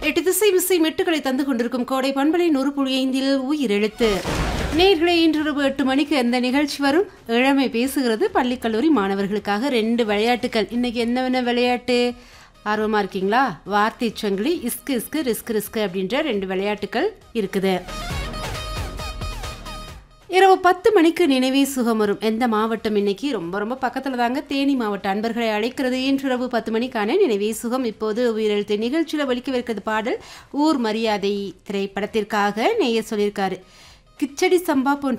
எட்டு திசை விசை மெட்டுகளை தந்து கொண்டிருக்கும் கோடை பண்பலை நூறு புள்ளி ஐந்தில் உயிரெழுத்து நேர்களை இன்றிரவு எட்டு மணிக்கு எந்த நிகழ்ச்சி வரும் இளமை பேசுகிறது பள்ளி கல்லூரி மாணவர்களுக்காக ரெண்டு விளையாட்டுகள் இன்னைக்கு என்னென்ன விளையாட்டு ஆர்வமா இருக்கீங்களா வார்த்தை சங்கிலி இஸ்கு இஸ்கு ரிஸ்க் ரிஸ்க் அப்படின்ற ரெண்டு விளையாட்டுகள் இருக்குது இரவு பத்து மணிக்கு நினைவே சுகம் வரும் எந்த மாவட்டம் இன்னைக்கு ரொம்ப ரொம்ப பக்கத்தில் தாங்க தேனி மாவட்ட அன்பர்களை அழைக்கிறது இன்றிரவு பத்து மணிக்கான நினைவே சுகம் இப்போது உயிரெழுத்து நிகழ்ச்சியில் ஒலிக்கவிருக்கிறது பாடல் ஊர் மரியாதை திரைப்படத்திற்காக நேய சொல்லியிருக்காரு கிச்சடி சம்பா போன்ற